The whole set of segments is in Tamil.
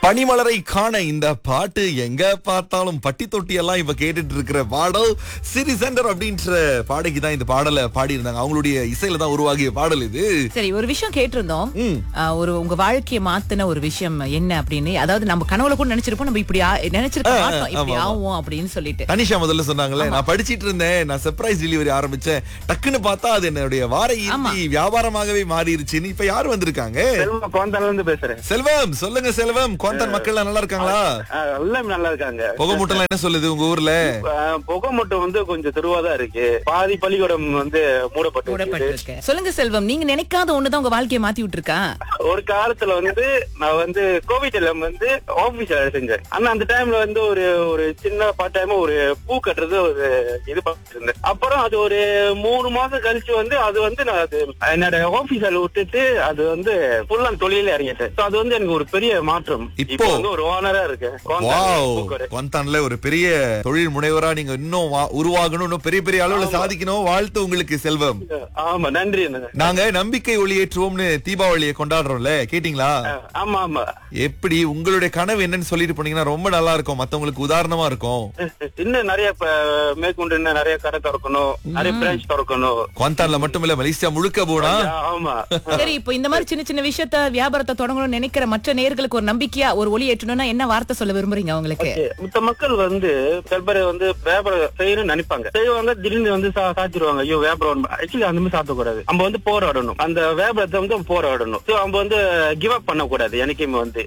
பனிமலரை காண இந்த பாட்டு எங்க பார்த்தாலும் பட்டி தொட்டி எல்லாம் இப்ப கேட்டுட்டு இருக்கிற பாடல் சிரி சென்டர் அப்படின்ற பாடகி தான் இந்த பாடலை பாடி இருந்தாங்க அவங்களுடைய இசையில தான் உருவாகிய பாடல் இது சரி ஒரு விஷயம் கேட்டிருந்தோம் ம். ஆ, ஒரு உங்க வாழ்க்கையை மாத்தின ஒரு விஷயம் என்ன அப்படின்னு அதாவது நம்ம கனவுல கூட நினைச்சிருப்போம் நம்ம இப்படி ஆ- நினைச்சிருக்க ஆ, ஆ, மாட்டோம் இப்படி ஆமா, ஆமா. ஆகும் அப்படின்னு சொல்லிட்டு தனிஷா முதல்ல சொன்னாங்கல்ல நான் படிச்சிட்டு இருந்தேன் நான் சர்ப்ரைஸ் டெலிவரி ஆரம்பிச்சேன் டக்குன்னு பார்த்தா அது என்னுடைய வார ஆமா. இறுதி வியாபாரமாகவே மாறிடுச்சுன்னு இப்ப யார் வந்திருக்காங்க செல்வம் கோந்தால இருந்து பேசுறேன் செல்வம் சொல்லுங்க செல்வம் கோந்தன் மக்கள் நல்லா இருக்காங்களா ஆ, எல்லாம் நல்லா இருக்காங்க புகை மூட்டெல்லாம் என்ன சொல்லுது உங்க ஊர்ல ஆ, புகை மட்டும் வந்து கொஞ்சம் தெருவாதான் இருக்கு பாதி பள்ளிக்கூடம் வந்து மூடப்பட்டு இருக்குது. மூடப்பட்டிருக்கு சொல்லுங்க செல்வம் நீங்க நினைக்காத ஒண்ணுதான் உங்க வாழ்க்கையை மாத்தி விட்டுருக்கா ஒரு காலத்துல வந்து நான் வந்து கோவிட் எல்லாம் வந்து ஆபீஸ் வேலை செஞ்சேன் ஆனா அந்த டைம்ல வந்து ஒரு ஒரு சின்ன பார்ட் டைம் ஒரு பூ கட்டுறது ஒரு இது பண்ணிட்டு இருந்தேன் அப்புறம் அது ஒரு மூணு மாசம் கழிச்சு வந்து அது வந்து நான் அது என்னோட ஆபீஸ் வேலை விட்டுட்டு அது வந்து ஃபுல்லா தொழில இறங்கிட்டேன் So அது வந்து எனக்கு ஒரு பெரிய மாற்றம் இப்போ- இப்போ வந்து ஒரு ஓனரா இருக்கேன் வாவ் பூக்கடை. குவந்தான்ல ஒரு பெரிய தொழில் முனைவரா நீங்க இன்னும் வா- உருவாகணும் இன்னும் பெரிய பெரிய அளவுல சாதிக்கணும் வாழ்த்து உங்களுக்கு செல்வம் ஆமா நன்றி அண்ணா. நாங்க நம்பிக்கை ஒளியேற்றுவோம்னு தீபாவளியை கொண்டாடுறோம்ல கேட்டீங்களா ஆமா ஆமா எப்படி உங்களுடைய கனவு என்னன்னு சொல்லிட்டு போனீங்கன்னா ரொம்ப நல்லா இருக்கும் மத்தவங்களுக்கு உதாரணமா இருக்கும் இன்னும் நிறைய இப்ப மேற்கொண்டு இன்னும் நிறைய கடை திறக்கணும் நிறைய பிரான்ச் திறக்கணும் குவந்தான்ல மட்டும் இல்ல மலேசியா முழுக்க போனா ஆமா சரி இப்போ இந்த மாதிரி சின்ன சின்ன விஷயத்த வியாபாரத்தை தொடங்கணும்னு நினைக்கிற மற்ற நேர்களுக்கு ஒரு நம்பிக்கையா ஒரு ஒளி ஏற்றணும்னா என்ன வார்த்தை சொல்ல விரும்புறீங்க அவங்களுக்கு மத்த மக்கள் வந்து சில பேர் வந்து வியாபாரம் செய்யணும்னு நினைப்பாங்க செய்வாங்க திடீர்னு வந்து சா- சாத்திடுவாங்க ஐயோ வியாபாரம் ஆக்சுவலி அந்த மாதிரி சாத்தக்கூடாது நம்ம வந்து போராடணும் அந்த வியாபாரத்தை வந்து நம்ம போராடணும் சோ நம்ம வந்து கிவ் அப் பண்ணக்கூடாது எனக்குமே வந்து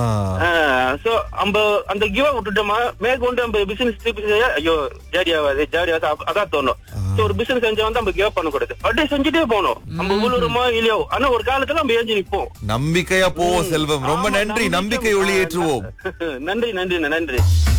ஆ, சோ நம்ம அந்த கிவ் அப் விட்டுட்டோமா மேற்கொண்டு நம்ம பிசினஸ் திருப்பி செய்ய ஐயோ ஜாடி ஆகாது ஜாடி ஆகாது அப்ப- அதான் தோணும் சோ ஒரு பிசினஸ் செஞ்சா வந்து நம்ம கிவ் அப் பண்ணக்கூடாது அப்படியே செஞ்சுட்டே போகணும் நம்ம உழுவுறோமோ இல்லையோ ஆனா ஒரு காலத்துல நம்ம ஏஞ்சி நிப்போம் நம்பிக்கையா போவோம் செல்வம் ரொம்ப ஆமா, நன்றி நம்பிக்கை நம்பிக்கை- ஒளியேற்றுவோம் நன்றி நன்றி நன்றி